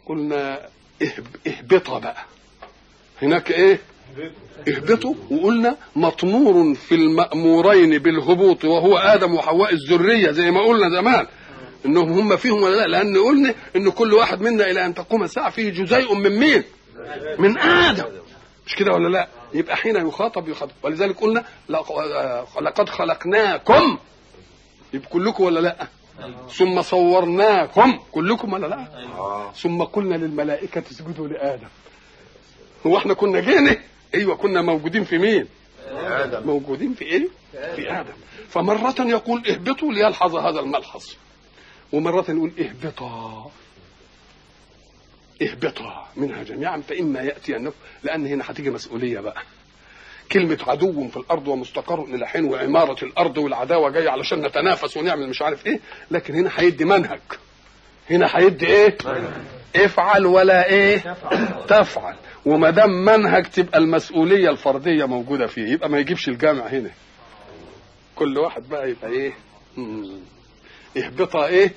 قلنا اهب- اهبطا بقى هناك ايه اهبطوا وقلنا مطمور في المأمورين بالهبوط وهو آدم وحواء الذرية زي ما قلنا زمان انهم هم فيهم ولا لا لان قلنا ان كل واحد منا الى ان تقوم الساعه فيه جزيء من مين من ادم مش كده ولا لا يبقى حين يخاطب يخاطب ولذلك قلنا لق- لقد خلقناكم يبقى كلكم ولا لا ثم صورناكم كلكم ولا لا ثم قلنا للملائكه اسجدوا لادم هو احنا كنا جينا ايوه كنا موجودين في مين آدم موجودين في ايه في ادم فمره يقول اهبطوا ليلحظ هذا الملحظ ومرة يقول اهبطا اهبطا منها جميعا فإما يأتي النفس لأن هنا هتيجي مسؤولية بقى كلمة عدو في الأرض ومستقر إلى حين وعمارة الأرض والعداوة جاية علشان نتنافس ونعمل مش عارف إيه لكن هنا هيدي منهج هنا هيدي إيه افعل ولا إيه تفعل وما دام منهج تبقى المسؤولية الفردية موجودة فيه يبقى ما يجيبش الجامع هنا كل واحد بقى يبقى إيه مم. اهبطا ايه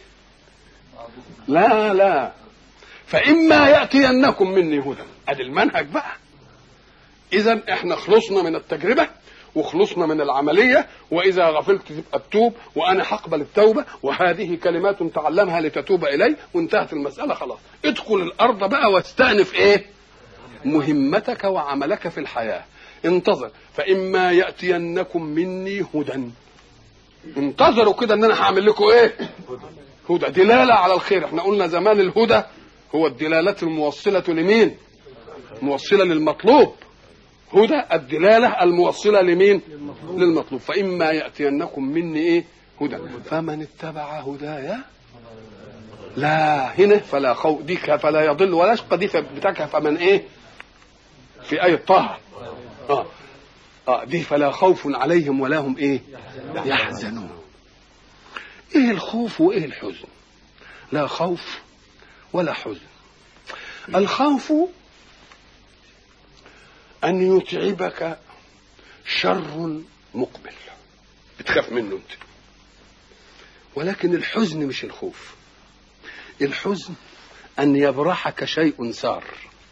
لا لا فاما ياتينكم مني هدى ادي المنهج بقى اذا احنا خلصنا من التجربه وخلصنا من العمليه واذا غفلت تبقى تتوب وانا هقبل التوبه وهذه كلمات تعلمها لتتوب الي وانتهت المساله خلاص ادخل الارض بقى واستانف ايه مهمتك وعملك في الحياه انتظر فاما ياتينكم مني هدى انتظروا كده ان انا هعمل لكم ايه هدى دلاله على الخير احنا قلنا زمان الهدى هو الدلاله الموصله لمين موصله للمطلوب هدى الدلاله الموصله لمين للمطلوب فاما ياتينكم مني ايه هدى فمن اتبع هدايا لا هنا فلا خوف دي فلا يضل ولا يشقى دي بتاعك فمن ايه في ايه طه اه اه دي فلا خوف عليهم ولا هم ايه يحزنون ايه الخوف وايه الحزن لا خوف ولا حزن الخوف ان يتعبك شر مقبل بتخاف منه انت ولكن الحزن مش الخوف الحزن ان يبرحك شيء سار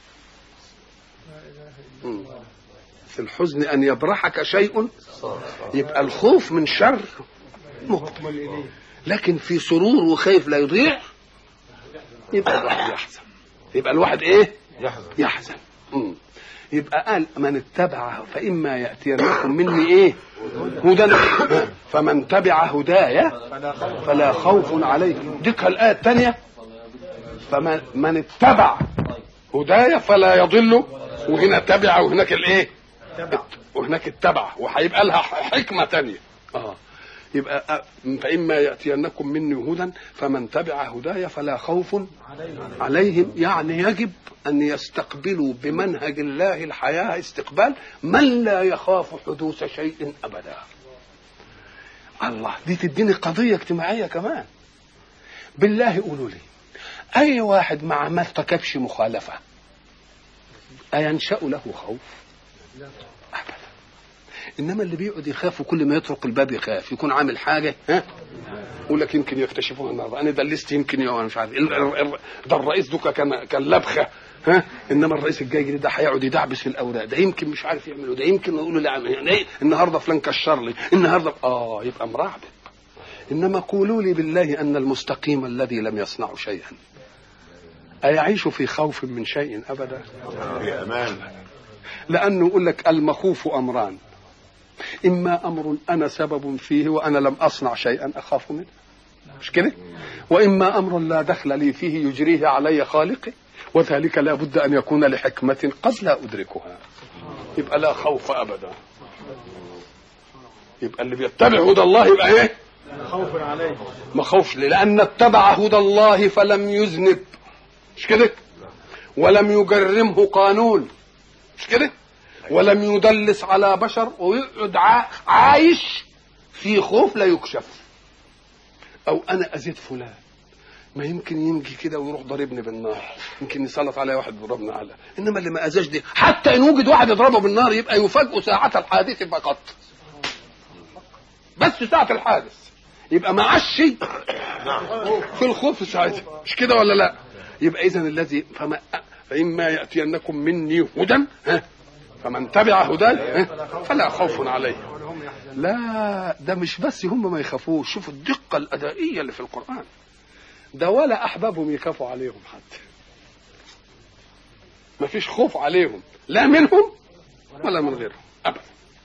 مم. في الحزن ان يبرحك شيء يبقى الخوف من شر مقبل لكن في سرور وخايف لا يضيع يبقى الواحد يحزن يبقى الواحد ايه يحزن يحزن مم. يبقى قال من اتبع فإما يأتينكم مني إيه هدى فمن تبع هدايا فلا خوف عليهم ديك الآية الثانية فمن من اتبع هدايا فلا يضل وهنا تبع وهناك الايه وهناك اتبع وهيبقى لها حكمة تانية اه يبقى أ- فإما يأتينكم مني هدى فمن تبع هدايا فلا خوف عليهم يعني يجب أن يستقبلوا بمنهج الله الحياة استقبال من لا يخاف حدوث شيء أبدا الله دي تديني قضية اجتماعية كمان بالله قولوا لي أي واحد مع ما ارتكبش مخالفة أينشأ له خوف أبدا انما اللي بيقعد يخاف وكل ما يطرق الباب يخاف يكون عامل حاجه ها يقول لك يمكن يكتشفوها النهارده انا دلست يمكن يا مش عارف ال- ال- ال- ده الرئيس دوكا كان كان لبخه ها انما الرئيس الجاي جديد ده هيقعد يدعبس في الاوراق ده يمكن مش عارف يعمله ده يمكن يقول له لا يعني إيه؟ النهارده فلان كشر لي النهارده اه يبقى مرعب انما قولوا لي بالله ان المستقيم الذي لم يصنع شيئا أيعيش في خوف من شيء أبدا في امان لأنه يقول لك المخوف أمران إما أمر أنا سبب فيه وأنا لم أصنع شيئا أخاف منه مش كده وإما أمر لا دخل لي فيه يجريه علي خالقي وذلك لا بد أن يكون لحكمة قد لا أدركها يبقى لا خوف أبدا يبقى اللي بيتبع هدى الله يبقى ايه خوف عليه ما خوفش ليه؟ لأن اتبع هدى الله فلم يذنب مش كده ولم يجرمه قانون مش كده ولم يدلس على بشر ويقعد عا- عايش في خوف لا يكشف او انا اذيت فلان ما يمكن يمجي كده ويروح ضاربني بالنار يمكن يسلط علي واحد يضربني على انما اللي ما اذاش دي حتى ان وجد واحد يضربه بالنار يبقى يفاجئ ساعة الحادث فقط بس ساعة الحادث يبقى ما عادش في الخوف ساعتها مش كده ولا لا يبقى اذا الذي فما فاما ياتينكم مني هدى ها فمن تبع هداي ها فلا خوف عليه ولهم يحزنون لا ده مش بس هم ما يخافوش شوفوا الدقة الأدائية اللي في القرآن ده ولا أحبابهم يخافوا عليهم حتى ما فيش خوف عليهم لا منهم ولا من غيرهم أبدا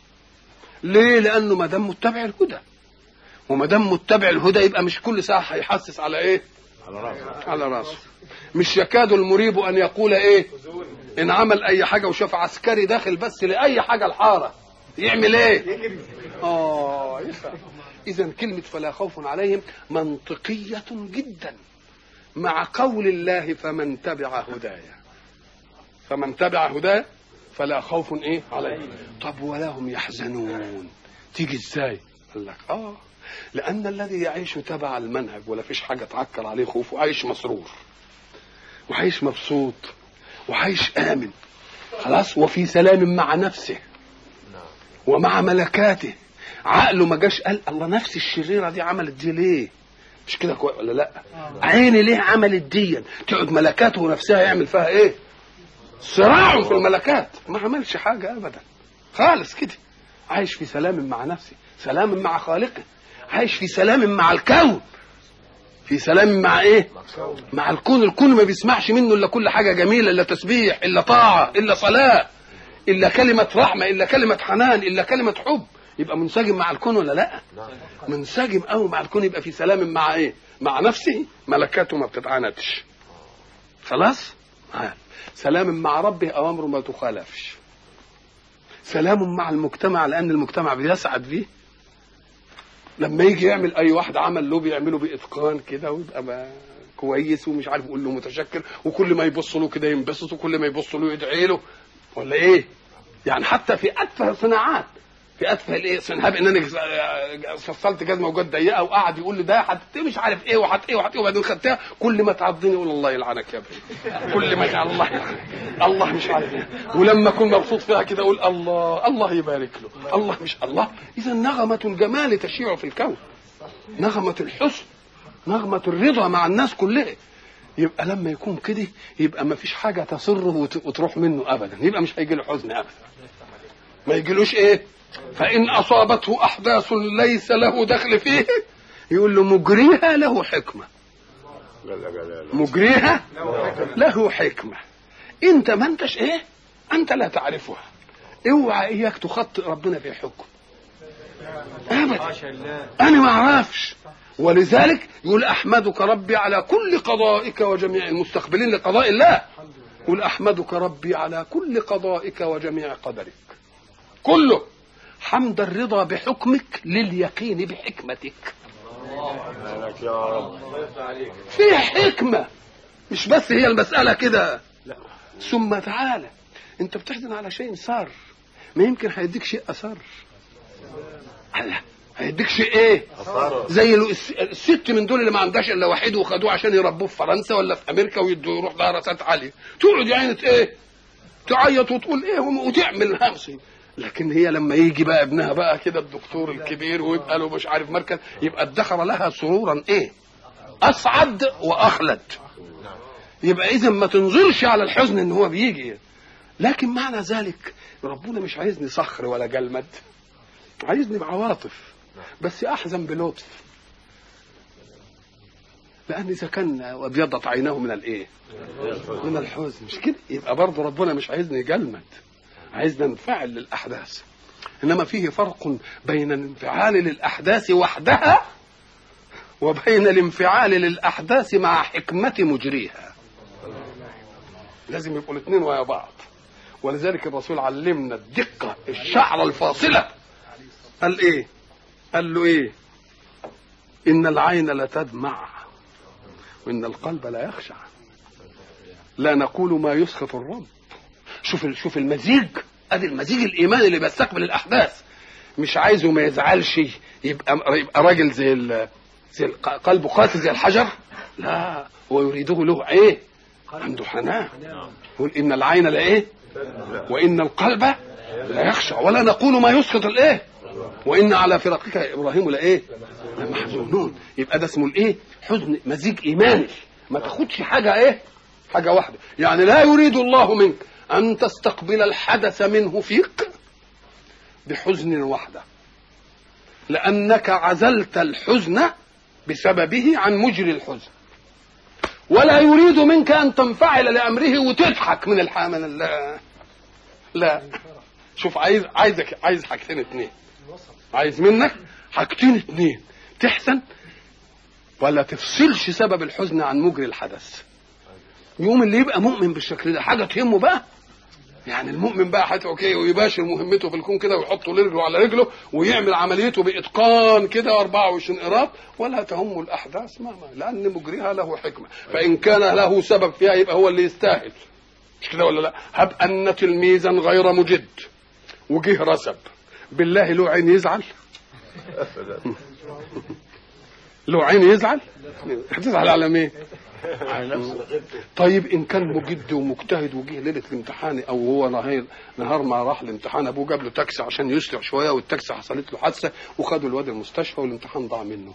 ليه لأنه ما دام متبع الهدى وما دام متبع الهدى يبقى مش كل ساعة هيحسس على إيه على راسه على راسه مش يكاد المريب أن يقول إيه إن عمل أي حاجة وشاف عسكري داخل بس لأي حاجة الحارة يعمل إيه آه يفهم إذا كلمة فلا خوف عليهم منطقية جدا مع قول الله فمن تبع هدايا فمن تبع هدايا فلا خوف إيه عليهم طب ولا هم يحزنون تيجي إزاي قال لك آه لأن الذي يعيش تبع المنهج ولا فيش حاجة تعكر عليه خوف وعايش مسرور وعايش مبسوط وعايش آمن خلاص وفي سلام مع نفسه ومع ملكاته عقله ما جاش قال الله نفسي الشريره دي عملت دي ليه مش كده كويس ولا لا عيني ليه عملت دي تقعد ملكاته ونفسها يعمل فيها ايه صراع في الملكات ما عملش حاجه ابدا خالص كده عايش في سلام مع نفسه سلام مع خالقه عايش في سلام مع الكون في سلام مع ايه مع الكون الكون ما بيسمعش منه الا كل حاجه جميله الا تسبيح الا طاعه الا صلاه الا كلمه رحمه الا كلمه حنان الا كلمه حب يبقى منسجم مع الكون ولا لا منسجم قوي مع الكون يبقى في سلام مع ايه مع نفسه ملكاته ما بتتعاندش خلاص آه. سلام مع ربه اوامره ما تخالفش سلام مع المجتمع لان المجتمع بيسعد فيه لما يجي يعمل اي واحد عمل له بيعمله باتقان كده ويبقى ما كويس ومش عارف يقول له متشكر وكل ما يبص له كده ينبسط وكل ما يبص له يدعي له ولا ايه يعني حتى في اتفه الصناعات في اتفه الايه صناعات ان انا فصلت جزمه وجت ضيقه وقعد يقول لي ده حط مش عارف ايه وحط ايه وحط ايه وبعدين خدتها كل ما تعضني يقول الله يلعنك يا ابني كل ما يقول الله يلعنك الله مش عارف ايه ولما اكون مبسوط فيها كده اقول الله الله يبارك له الله مش الله اذا نغمه الجمال تشيع في الكون نغمه الحسن نغمه الرضا مع الناس كلها يبقى لما يكون كده يبقى ما فيش حاجه تسره وت- وتروح منه ابدا يبقى مش هيجي له حزن ابدا ما يجيلوش ايه فان اصابته احداث ليس له دخل فيه يقول له مجريها له حكمه جل جلاله مجريها له حكمه انت ما انتش ايه انت لا تعرفها اوعى اياك تخطئ ربنا في حكم ابدا انا ما اعرفش ولذلك يقول احمدك ربي على كل قضائك وجميع المستقبلين لقضاء الله يقول احمدك ربي على كل قضائك وجميع قدرك كله حمد الرضا بحكمك لليقين بحكمتك مالك يا رب في حكمة مش بس هي المسألة كده لا ثم تعالى انت بتحزن على شيء صار ما يمكن هيديك شيء أثر لا هيديك شيء ايه أثر. زي ال- الس- الست من دول اللي ما عندهاش الا واحد وخدوه عشان يربوه في فرنسا ولا في امريكا ويدوا يروح دراسات عاليه تقعد يا عينة ايه تعيط وتقول ايه وم- وتعمل همسي لكن هي لما يجي بقى ابنها بقى كده الدكتور الكبير ويبقى له مش عارف مركز يبقى ادخر لها سرورا ايه اسعد واخلد يبقى اذا ما تنظرش على الحزن ان هو بيجي لكن معنى ذلك ربنا مش عايزني صخر ولا جلمد عايزني بعواطف بس احزن بلطف لان اذا كان وابيضت عيناه من الايه من الحزن مش كده يبقى برضه ربنا مش عايزني جلمد عايزنا ننفعل للاحداث انما فيه فرق بين الانفعال للاحداث وحدها وبين الانفعال للاحداث مع حكمه مجريها لازم يبقوا الاثنين ويا بعض ولذلك الرسول علمنا الدقه الشعره الفاصله قال ايه قال له ايه ان العين لتدمع وان القلب لا يخشع لا نقول ما يسخط الرب شوف ال- شوف المزيج ادي المزيج الايماني اللي بيستقبل الاحداث مش عايزه ما يزعلش يبقى يبقى راجل زي ال- زي الق- قلبه قاسي زي الحجر لا هو يريده له ايه عنده حنان يقول ان العين لا ايه وان القلب لا يخشع ولا نقول ما يسخط الايه وان على فراقك يا ابراهيم لايه لمحزونون يبقى ده اسمه الايه حزن مزيج ايماني ما تاخدش حاجه ايه حاجه واحده يعني لا يريد الله منك ان تستقبل الحدث منه فيك بحزن وحده لانك عزلت الحزن بسببه عن مجري الحزن ولا يريد منك ان تنفعل لامره وتضحك من الحامل لا لا شوف عايز عايزك عايز حاجتين اتنين عايز منك حاجتين اتنين تحسن ولا تفصلش سبب الحزن عن مجري الحدث يوم اللي يبقى مؤمن بالشكل ده حاجه تهمه بقى يعني المؤمن بقى حتى اوكي ويباشر مهمته في الكون كده ويحط رجله على رجله ويعمل عمليته باتقان كده 24 قراط ولا تهم الاحداث ما ما لان مجريها له حكمه فان كان له سبب فيها يبقى هو اللي يستاهل مش كده ولا لا هب ان تلميذا غير مجد وجه رسب بالله له عين يزعل له عين يزعل هتزعل على مين طيب ان كان مجد ومجتهد وجه ليله الامتحان او هو نهار نهار ما راح الامتحان ابوه جاب له تاكسي عشان يسرع شويه والتاكسي حصلت له حادثه وخدوا الواد المستشفى والامتحان ضاع منه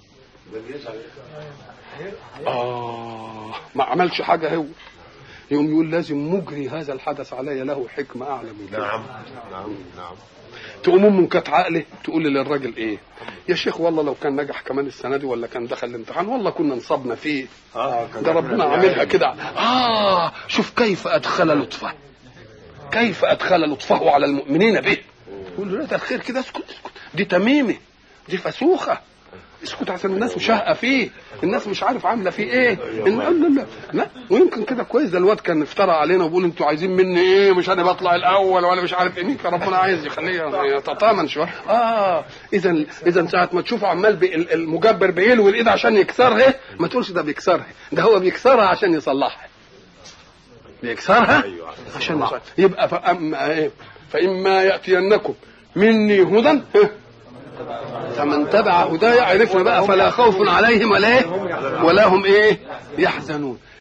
اه ما عملش حاجه هو يقوم يقول لازم مجري هذا الحدث علي له حكمه اعلى من كده نعم نعم نعم تقوم امه كانت عقله تقول للراجل ايه يا شيخ والله لو كان نجح كمان السنه دي ولا كان دخل الامتحان والله كنا نصبنا فيه اه ده ربنا عاملها كده اه شوف كيف ادخل لطفه كيف ادخل لطفه على المؤمنين به يقول له لا ده الخير كده اسكت اسكت دي تميمه دي فسوخه اسكت عشان الناس مشهقه فيه الناس مش عارف عامله فيه ايه إن- لا لا لا لا ويمكن كده كويس ده الواد كان افترى علينا وبيقول انتوا عايزين مني ايه مش انا بطلع الاول ولا مش عارف ايه مين كان ربنا عايز يخليه يتطامن شويه اه اذا اذا ساعه ما تشوفه عمال بي- ال- المجبر بيلوي الايد عشان يكسرها ما تقولش ده بيكسرها ده هو بيكسرها عشان يصلحها بيكسرها أيوة. عشان يصلحها يبقى فاما ايه فاما ياتينكم مني هدى فمن تبع هدايا عرفنا بقى فلا خوف عليهم ولا إيه؟ ولا هم ايه يحزنون